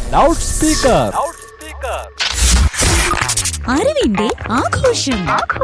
loud speaker അറിവിന്റെ ആഘോഷം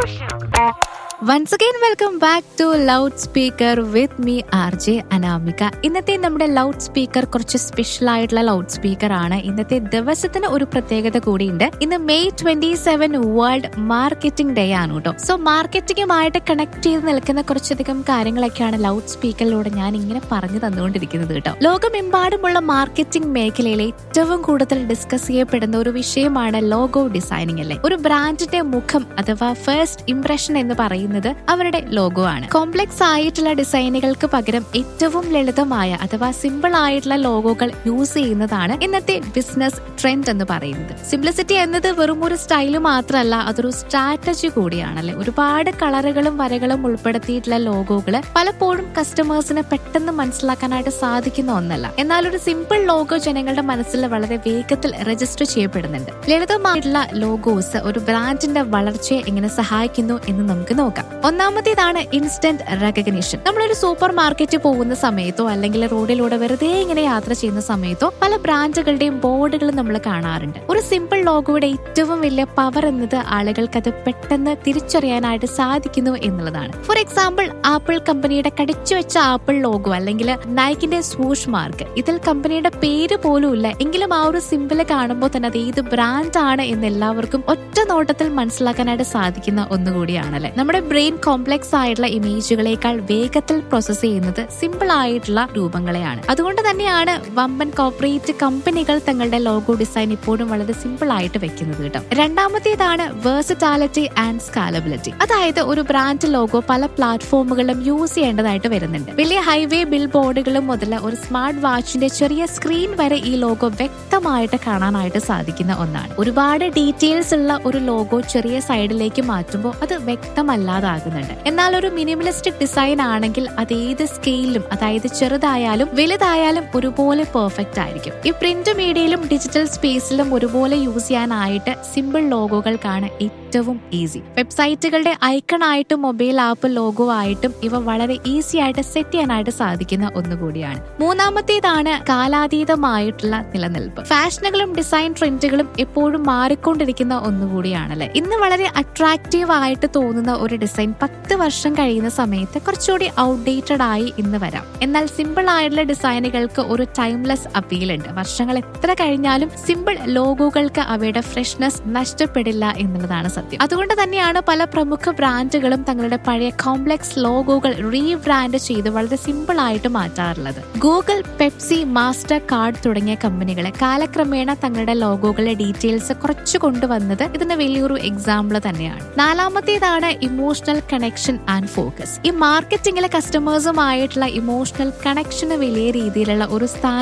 once again welcome back to loud speaker with me R J Anamika ഇന്നത്തെ നമ്മുടെ loud speaker കുറച്ച് സ്പെഷ്യൽ ആയിട്ടുള്ള ലൗഡ് സ്പീക്കർ ആണ് ഇന്നത്തെ ദിവസത്തിന് ഒരു പ്രത്യേകത കൂടിയുണ്ട് ഇന്ന് May twenty seven world marketing day ആണ് കേട്ടോ സോ മാർക്കറ്റിംഗുമായിട്ട് കണക്ട് ചെയ്ത് നിൽക്കുന്ന കുറച്ചധികം കാര്യങ്ങളൊക്കെയാണ് ലൗഡ് സ്പീക്കറിലൂടെ ഞാൻ ഇങ്ങനെ പറഞ്ഞു തന്നുകൊണ്ടിരിക്കുന്നത് കേട്ടോ ലോകമെമ്പാടുമുള്ള മാർക്കറ്റിംഗ് മേഖലയിൽ ഏറ്റവും കൂടുതൽ ഡിസ്കസ് ചെയ്യപ്പെടുന്ന ഒരു വിഷയമാണ് ലോഗോ ഡിസൈനിങ് അല്ലേ ഒരു ബ്രാൻഡിന്റെ മുഖം അഥവാ ഫസ്റ്റ് ഇംപ്രഷൻ എന്ന് പറയുന്നത് അവരുടെ ലോഗോ ആണ് കോംപ്ലക്സ് ആയിട്ടുള്ള ഡിസൈനുകൾക്ക് പകരം ഏറ്റവും ലളിതമായ അഥവാ സിമ്പിൾ ആയിട്ടുള്ള ലോഗോകൾ യൂസ് ചെയ്യുന്നതാണ് ഇന്നത്തെ ബിസിനസ് ട്രെൻഡ് എന്ന് പറയുന്നത് സിംപ്ലിസിറ്റി എന്നത് വെറും ഒരു സ്റ്റൈല് മാത്രമല്ല അതൊരു സ്ട്രാറ്റജി കൂടിയാണല്ലേ ഒരുപാട് കളറുകളും വരകളും ഉൾപ്പെടുത്തിയിട്ടുള്ള ലോഗോകള് പലപ്പോഴും കസ്റ്റമേഴ്സിന് പെട്ടെന്ന് മനസ്സിലാക്കാനായിട്ട് സാധിക്കുന്ന ഒന്നല്ല എന്നാൽ ഒരു സിമ്പിൾ ലോഗോ ജനങ്ങളുടെ മനസ്സിൽ വളരെ വേഗത്തിൽ രജിസ്റ്റർ ചെയ്യപ്പെടുന്നുണ്ട് ലളിതമായിട്ടുള്ള ലോഗോസ് ഒരു ബ്രാൻഡിന്റെ വളർച്ചയെ എങ്ങനെ സഹായിക്കുന്നു എന്ന് നമുക്ക് നോക്കാം ഒന്നാമത്തേതാണ് ഇൻസ്റ്റന്റ് റെക്കഗ്നിഷൻ നമ്മളൊരു സൂപ്പർ മാർക്കറ്റിൽ പോകുന്ന സമയത്തോ അല്ലെങ്കിൽ റോഡിലൂടെ വെറുതെ ഇങ്ങനെ യാത്ര ചെയ്യുന്ന സമയത്തോ പല ബ്രാൻഡുകളുടെയും ബോർഡുകൾ നമ്മൾ കാണാറുണ്ട് ഒരു സിമ്പിൾ ലോഗോയുടെ ഏറ്റവും വലിയ പവർ എന്നത് ആളുകൾക്ക് അത് പെട്ടെന്ന് തിരിച്ചറിയാനായിട്ട് സാധിക്കുന്നു എന്നുള്ളതാണ് ഫോർ എക്സാമ്പിൾ ആപ്പിൾ കമ്പനിയുടെ കടിച്ചു വെച്ച ആപ്പിൾ ലോഗോ അല്ലെങ്കിൽ നൈക്കിന്റെ സ്വൂഷ് മാർക്ക് ഇതിൽ കമ്പനിയുടെ പേര് പോലും ഇല്ല എങ്കിലും ആ ഒരു സിമ്പിള് കാണുമ്പോൾ തന്നെ അത് ഏത് ബ്രാൻഡ് ആണ് എന്ന് എല്ലാവർക്കും ഒറ്റ നോട്ടത്തിൽ മനസ്സിലാക്കാനായിട്ട് സാധിക്കുന്ന ഒന്നുകൂടിയാണല്ലേ നമ്മുടെ ബ്രെയിൻ കോംപ്ലക്സ് ആയിട്ടുള്ള ഇമേജുകളേക്കാൾ വേഗത്തിൽ പ്രോസസ് ചെയ്യുന്നത് സിമ്പിൾ ആയിട്ടുള്ള രൂപങ്ങളെയാണ് അതുകൊണ്ട് തന്നെയാണ് വമ്പൻ കോർപ്പറേറ്റ് കമ്പനികൾ തങ്ങളുടെ ലോഗോ ഡിസൈൻ ഇപ്പോഴും വളരെ സിമ്പിൾ ആയിട്ട് വെക്കുന്നത് കേട്ടോ രണ്ടാമത്തേതാണ് വേഴ്സറ്റാലിറ്റി ആൻഡ് സ്കാലബിലിറ്റി അതായത് ഒരു ബ്രാൻഡ് ലോഗോ പല പ്ലാറ്റ്ഫോമുകളിലും യൂസ് ചെയ്യേണ്ടതായിട്ട് വരുന്നുണ്ട് വലിയ ഹൈവേ ബിൽ ബോർഡുകളും മുതൽ ഒരു സ്മാർട്ട് വാച്ചിന്റെ ചെറിയ സ്ക്രീൻ വരെ ഈ ലോഗോ വ്യക്തമായിട്ട് കാണാനായിട്ട് സാധിക്കുന്ന ഒന്നാണ് ഒരുപാട് ഡീറ്റെയിൽസ് ഉള്ള ഒരു ലോഗോ ചെറിയ സൈഡിലേക്ക് മാറ്റുമ്പോൾ അത് വ്യക്തമല്ലാതാകുന്നുണ്ട് എന്നാൽ ഒരു മിനിമലിസ്റ്റിക് ഡിസൈൻ ആണെങ്കിൽ അത് ഏത് സ്കെയിലും അതായത് ചെറുതായാലും വലുതായാലും ഒരുപോലെ പെർഫെക്റ്റ് ആയിരിക്കും ഈ പ്രിന്റ് മീഡിയയിലും ഡിജിറ്റൽ സ്പേസിലും ഒരുപോലെ യൂസ് ചെയ്യാനായിട്ട് സിമ്പിൾ ലോഗോകൾക്കാണ് ഏറ്റവും ഈസി വെബ്സൈറ്റുകളുടെ ഐക്കൺ ആയിട്ടും മൊബൈൽ ആപ്പ് ലോഗോ ആയിട്ടും ഇവ വളരെ ഈസി ആയിട്ട് സെറ്റ് ചെയ്യാനായിട്ട് സാധിക്കുന്ന ഒന്നുകൂടിയാണ് മൂന്നാമത്തേതാണ് കാലാതീതമായിട്ടുള്ള നിലനിൽപ്പ് ഫാഷനുകളും ഡിസൈൻ ട്രെൻഡുകളും എപ്പോഴും മാറിക്കൊണ്ടിരിക്കുന്ന ഒന്നുകൂടിയാണല്ലേ ഇന്ന് വളരെ അട്രാക്റ്റീവ് ആയിട്ട് തോന്നുന്ന ഒരു ഡിസൈൻ പത്ത് വർഷം കഴിയുന്ന സമയത്ത് കുറച്ചുകൂടി ഔട്ട്ഡേറ്റഡ് ആയി ഇന്ന് വരാം എന്നാൽ സിമ്പിൾ ആയിട്ടുള്ള ഡിസൈനുകൾക്ക് ഒരു ടൈംലെസ് അപ്പീൽ ഉണ്ട് വർഷങ്ങൾ എത്ര കഴിഞ്ഞാലും സിമ്പിൾ ലോഗോകൾക്ക് അവയുടെ ഫ്രഷ്നെസ് നഷ്ടപ്പെടില്ല എന്നുള്ളതാണ് സത്യം അതുകൊണ്ട് തന്നെയാണ് പല പ്രമുഖ ബ്രാൻഡുകളും തങ്ങളുടെ പഴയ കോംപ്ലക്സ് ലോഗോകൾ റീബ്രാൻഡ് ചെയ്ത് വളരെ സിമ്പിൾ ആയിട്ട് മാറ്റാറുള്ളത് ഗൂഗിൾ പെപ്സി മാസ്റ്റർ കാർഡ് തുടങ്ങിയ കമ്പനികളെ കാലക്രമേണ തങ്ങളുടെ ലോഗോകളുടെ ഡീറ്റെയിൽസ് കുറച്ചു കൊണ്ടുവന്നത് ഇതിന് വലിയൊരു എക്സാമ്പിൾ തന്നെയാണ് നാലാമത്തേതാണ് ഇമോഷണൽ കണക്ഷൻ ആൻഡ് ഫോക്കസ് ഈ മാർക്കറ്റിംഗിലെ കസ്റ്റമേഴ്സുമായിട്ടുള്ള ഇമോഷണൽ കണക്ഷന് വലിയ രീതിയിലുള്ള ഒരു സ്ഥാനം